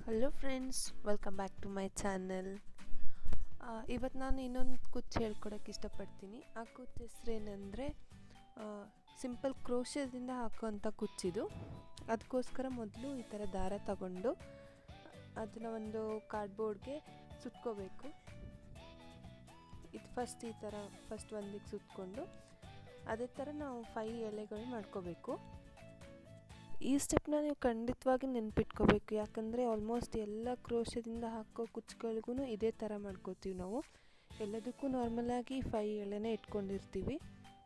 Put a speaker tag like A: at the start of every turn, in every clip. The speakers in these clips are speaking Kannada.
A: hello friends welcome back to my channel ಇವತ್ತು ನಾನು ಇನ್ನೊಂದು ಕುಚ್ಚು ಹೇಳ್ಕೊಡೋಕ್ಕೆ ಇಷ್ಟಪಡ್ತೀನಿ ಆ ಕುಚ್ಚು ಹೆಸ್ರೇನೆಂದರೆ ಸಿಂಪಲ್ ಕ್ರೋಶದಿಂದ ಹಾಕೋವಂಥ ಕುಚ್ಚಿದು ಅದಕ್ಕೋಸ್ಕರ ಮೊದಲು ಈ ಥರ ದಾರ ತಗೊಂಡು ಅದನ್ನು ಒಂದು ಕಾರ್ಡ್ಬೋರ್ಡ್ಗೆ ಸುತ್ಕೋಬೇಕು ಇದು ಫಸ್ಟ್ ಈ ಥರ ಫಸ್ಟ್ ಒಂದಿಗೆ ಸುತ್ಕೊಂಡು ಅದೇ ಥರ ನಾವು ಫೈ ಎಲೆಗಳು ಮಾಡ್ಕೋಬೇಕು ಈ ಸ್ಟೆಪ್ನ ನೀವು ಖಂಡಿತವಾಗಿ ನೆನ್ಪಿಟ್ಕೋಬೇಕು ಯಾಕಂದರೆ ಆಲ್ಮೋಸ್ಟ್ ಎಲ್ಲ ಕ್ರೋಶದಿಂದ ಹಾಕೋ ಕುಚ್ಚುಗಳಿಗೂ ಇದೇ ಥರ ಮಾಡ್ಕೋತೀವಿ ನಾವು ಎಲ್ಲದಕ್ಕೂ ನಾರ್ಮಲಾಗಿ ಫೈ ಎಳೆನೇ ಇಟ್ಕೊಂಡಿರ್ತೀವಿ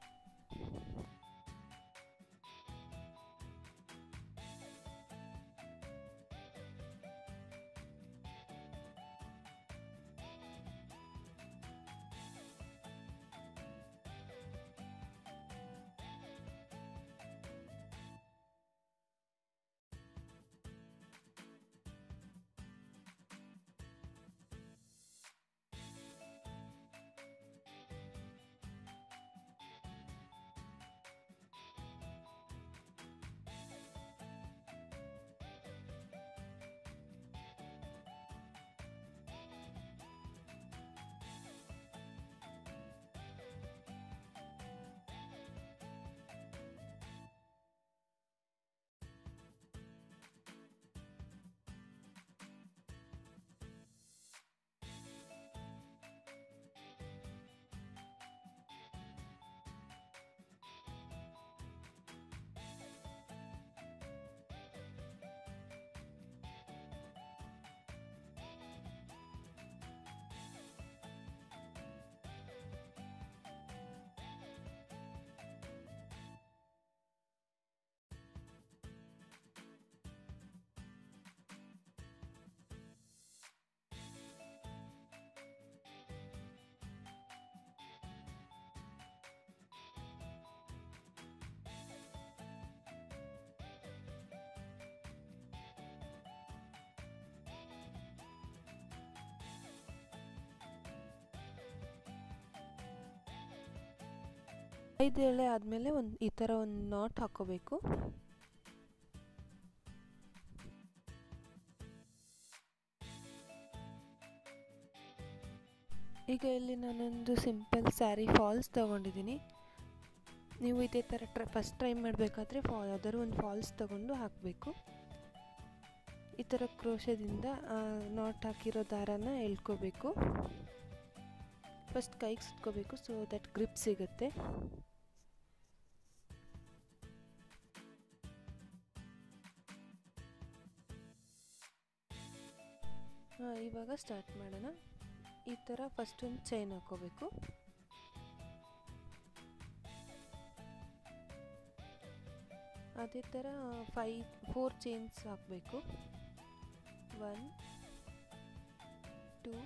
A: ಐದು ಎಳೆ ಆದಮೇಲೆ ಒಂದು ಈ ಥರ ಒಂದು ನಾಟ್ ಹಾಕೋಬೇಕು ಈಗ ಇಲ್ಲಿ ನಾನೊಂದು ಸಿಂಪಲ್ ಸ್ಯಾರಿ ಫಾಲ್ಸ್ ತೊಗೊಂಡಿದ್ದೀನಿ ನೀವು ಇದೇ ಥರ ಟ್ರೈ ಫಸ್ಟ್ ಟ್ರೈ ಮಾಡಬೇಕಾದ್ರೆ ಫಾ ಯಾವ್ದಾದ್ರು ಒಂದು ಫಾಲ್ಸ್ ತೊಗೊಂಡು ಹಾಕಬೇಕು ಈ ಥರ ಕ್ರೋಶದಿಂದ ನಾಟ್ ಹಾಕಿರೋ ದಾರನ ಎಳ್ಕೋಬೇಕು ಫಸ್ಟ್ ಕೈಗೆ ಸುತ್ಕೋಬೇಕು ಸೊ ದಟ್ ಗ್ರಿಪ್ ಸಿಗುತ್ತೆ ಹಾಂ ಇವಾಗ ಸ್ಟಾರ್ಟ್ ಮಾಡೋಣ ಈ ಥರ ಫಸ್ಟ್ ಒಂದು ಚೈನ್ ಹಾಕೋಬೇಕು ಅದೇ ಥರ ಫೈ ಫೋರ್ ಚೈನ್ಸ್ ಹಾಕಬೇಕು ಒನ್ ಟೂ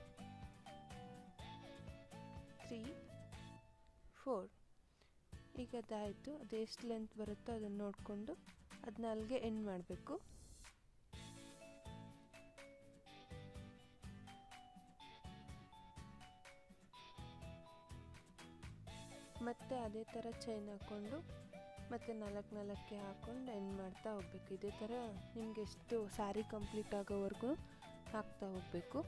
A: ತ್ರೀ ಫೋರ್ ಈಗ ಅದಾಯಿತು ಅದು ಎಷ್ಟು ಲೆಂತ್ ಬರುತ್ತೋ ಅದನ್ನು ನೋಡಿಕೊಂಡು ಅದನ್ನ ಅಲ್ಲಿಗೆ ಎಂಡ್ ಮಾಡಬೇಕು ಮತ್ತು ಅದೇ ಥರ ಚೈನ್ ಹಾಕ್ಕೊಂಡು ಮತ್ತು ನಾಲ್ಕು ನಾಲ್ಕೆ ಹಾಕ್ಕೊಂಡು ಎಂಡ್ ಮಾಡ್ತಾ ಹೋಗ್ಬೇಕು ಇದೇ ಥರ ನಿಮ್ಗೆ ಎಷ್ಟು ಸ್ಯಾರಿ ಕಂಪ್ಲೀಟ್ ಆಗೋವರೆಗೂ ಹಾಕ್ತಾ ಹೋಗಬೇಕು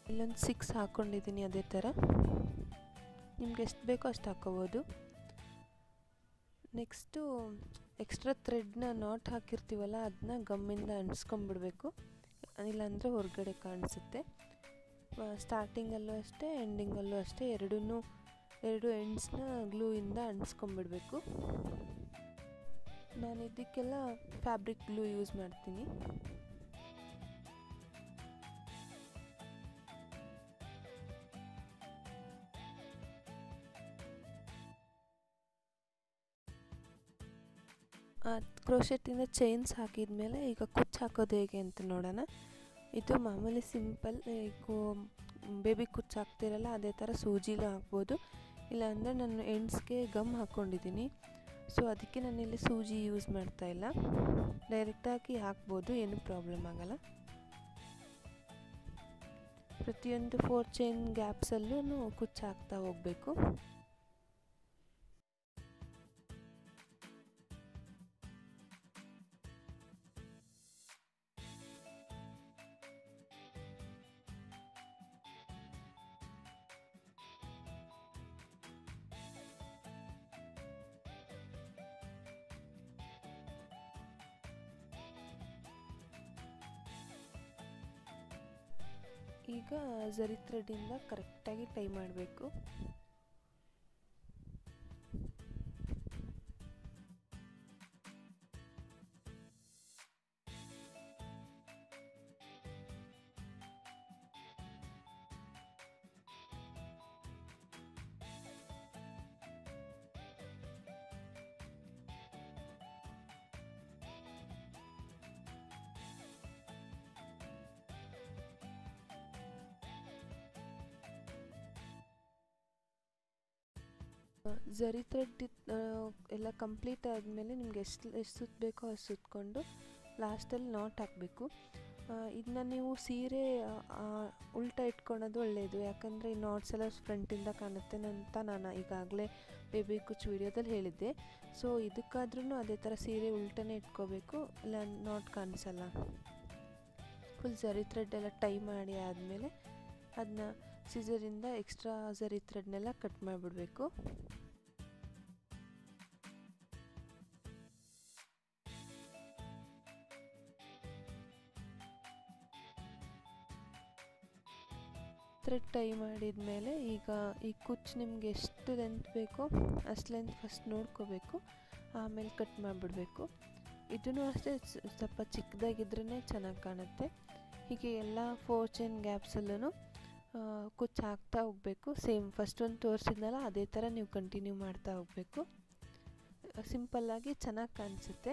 A: ಇಲ್ಲೊಂದು ಸಿಕ್ಸ್ ಹಾಕ್ಕೊಂಡಿದ್ದೀನಿ ಅದೇ ಥರ ನಿಮ್ಗೆ ಎಷ್ಟು ಬೇಕೋ ಅಷ್ಟು ಹಾಕ್ಕೋಬೋದು ನೆಕ್ಸ್ಟು ಎಕ್ಸ್ಟ್ರಾ ಥ್ರೆಡ್ನ ನಾಟ್ ಹಾಕಿರ್ತೀವಲ್ಲ ಅದನ್ನ ಗಮ್ಮಿಂದ ಅಂಟಿಸ್ಕೊಂಬಿಡ್ಬೇಕು ಇಲ್ಲಾಂದರೆ ಹೊರಗಡೆ ಕಾಣಿಸುತ್ತೆ ಸ್ಟಾರ್ಟಿಂಗಲ್ಲೂ ಅಷ್ಟೇ ಎಂಡಿಂಗಲ್ಲೂ ಅಷ್ಟೇ ಎರಡೂ ಎರಡು ಎಂಡ್ಸ್ನ ಗ್ಲೂಯಿಂದ ಅಂಟಿಸ್ಕೊಂಬಿಡ್ಬೇಕು ನಾನು ಇದಕ್ಕೆಲ್ಲ ಫ್ಯಾಬ್ರಿಕ್ ಗ್ಲೂ ಯೂಸ್ ಮಾಡ್ತೀನಿ ಕ್ರೋಶೆಟ್ಟಿಂದ ಚೈನ್ಸ್ ಹಾಕಿದ ಮೇಲೆ ಈಗ ಕುಚ್ಚು ಹಾಕೋದು ಹೇಗೆ ಅಂತ ನೋಡೋಣ ಇದು ಮಾಮೂಲಿ ಸಿಂಪಲ್ ಈಗ ಬೇಬಿ ಕುಚ್ಚು ಹಾಕ್ತಿರಲ್ಲ ಅದೇ ಥರ ಸೂಜಿಲೂ ಹಾಕ್ಬೋದು ಇಲ್ಲಾಂದರೆ ನಾನು ಎಂಡ್ಸ್ಗೆ ಗಮ್ ಹಾಕ್ಕೊಂಡಿದ್ದೀನಿ ಸೊ ಅದಕ್ಕೆ ನಾನಿಲ್ಲಿ ಸೂಜಿ ಯೂಸ್ ಮಾಡ್ತಾ ಇಲ್ಲ ಡೈರೆಕ್ಟಾಗಿ ಹಾಕ್ಬೋದು ಏನೂ ಪ್ರಾಬ್ಲಮ್ ಆಗಲ್ಲ ಪ್ರತಿಯೊಂದು ಫೋರ್ ಚೈನ್ ಗ್ಯಾಪ್ಸಲ್ಲೂ ಕುಚ್ಚು ಹಾಕ್ತಾ ಹೋಗಬೇಕು ಈಗ ಝರಿ ಥ್ರೆಡ್ಡಿಂದ ಕರೆಕ್ಟಾಗಿ ಟೈ ಮಾಡಬೇಕು ಝರಿ ಥ್ರೆಡ್ ಎಲ್ಲ ಕಂಪ್ಲೀಟ್ ಆದಮೇಲೆ ನಿಮ್ಗೆ ಎಷ್ಟು ಎಷ್ಟು ಸುತ್ತ ಬೇಕೋ ಅಷ್ಟು ಸುತ್ತಕೊಂಡು ಲಾಸ್ಟಲ್ಲಿ ನಾಟ್ ಹಾಕಬೇಕು ಇದನ್ನ ನೀವು ಸೀರೆ ಉಲ್ಟಾ ಇಟ್ಕೊಳೋದು ಒಳ್ಳೆಯದು ಯಾಕಂದರೆ ಈ ನಾಟ್ಸ್ ಎಲ್ಲ ಫ್ರಂಟಿಂದ ಕಾಣುತ್ತೆ ಅಂತ ನಾನು ಈಗಾಗಲೇ ಬೇಬಿ ಕುಚ್ ವಿಡಿಯೋದಲ್ಲಿ ಹೇಳಿದ್ದೆ ಸೊ ಇದಕ್ಕಾದ್ರೂ ಅದೇ ಥರ ಸೀರೆ ಉಲ್ಟನೇ ಇಟ್ಕೋಬೇಕು ಇಲ್ಲ ನಾಟ್ ಕಾಣಿಸಲ್ಲ ಫುಲ್ ಝರಿ ಥ್ರೆಡ್ ಎಲ್ಲ ಟೈ ಮಾಡಿ ಆದಮೇಲೆ ಅದನ್ನ ಸಿಸರಿಂದ ಎಕ್ಸ್ಟ್ರಾ ಝರಿ ಥ್ರೆಡ್ನೆಲ್ಲ ಕಟ್ ಮಾಡಿಬಿಡ್ಬೇಕು ಥ್ರೆಡ್ ಟೈ ಮಾಡಿದ ಮೇಲೆ ಈಗ ಈ ಕುಚ್ಚು ನಿಮ್ಗೆ ಎಷ್ಟು ಲೆಂತ್ ಬೇಕೋ ಅಷ್ಟು ಲೆಂತ್ ಫಸ್ಟ್ ನೋಡ್ಕೋಬೇಕು ಆಮೇಲೆ ಕಟ್ ಮಾಡಿಬಿಡ್ಬೇಕು ಇದೂ ಅಷ್ಟೇ ಸ್ವಲ್ಪ ಚಿಕ್ಕದಾಗಿದ್ರೇ ಚೆನ್ನಾಗಿ ಕಾಣುತ್ತೆ ಹೀಗೆ ಎಲ್ಲ ಫೋರ್ ಚೈನ್ ಗ್ಯಾಪ್ಸಲ್ಲೂ ಕುಚ್ಚು ಹಾಕ್ತಾ ಹೋಗಬೇಕು ಸೇಮ್ ಫಸ್ಟ್ ಒಂದು ತೋರಿಸಿದ್ನಲ್ಲ ಅದೇ ಥರ ನೀವು ಕಂಟಿನ್ಯೂ ಮಾಡ್ತಾ ಹೋಗಬೇಕು ಸಿಂಪಲ್ಲಾಗಿ ಚೆನ್ನಾಗಿ ಕಾಣಿಸುತ್ತೆ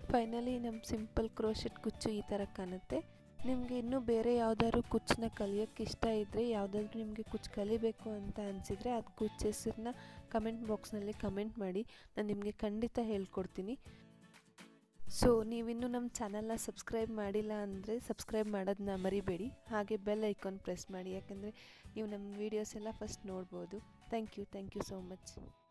A: ಫೈನಲಿ ನಮ್ಮ ಸಿಂಪಲ್ ಕ್ರೋಶೆಟ್ ಕುಚ್ಚು ಈ ಥರ ಕಾಣುತ್ತೆ ನಿಮಗೆ ಇನ್ನೂ ಬೇರೆ ಯಾವುದಾದ್ರು ಕುಚ್ಚನ್ನ ಕಲಿಯೋಕ್ಕೆ ಇಷ್ಟ ಇದ್ದರೆ ಯಾವುದಾದ್ರೂ ನಿಮಗೆ ಕುಚ್ಚು ಕಲಿಬೇಕು ಅಂತ ಅನಿಸಿದರೆ ಅದು ಕುಚ್ಚು ಹೆಸರನ್ನ ಕಮೆಂಟ್ ಬಾಕ್ಸ್ನಲ್ಲಿ ಕಮೆಂಟ್ ಮಾಡಿ ನಾನು ನಿಮಗೆ ಖಂಡಿತ ಹೇಳ್ಕೊಡ್ತೀನಿ ಸೊ ನೀವಿನ್ನೂ ನಮ್ಮ ಚಾನಲ್ನ ಸಬ್ಸ್ಕ್ರೈಬ್ ಮಾಡಿಲ್ಲ ಅಂದರೆ ಸಬ್ಸ್ಕ್ರೈಬ್ ಮಾಡೋದನ್ನ ಮರಿಬೇಡಿ ಹಾಗೆ ಬೆಲ್ ಐಕಾನ್ ಪ್ರೆಸ್ ಮಾಡಿ ಯಾಕಂದರೆ ನೀವು ನಮ್ಮ ವೀಡಿಯೋಸ್ ಎಲ್ಲ ಫಸ್ಟ್ ನೋಡ್ಬೋದು thank you thank you so much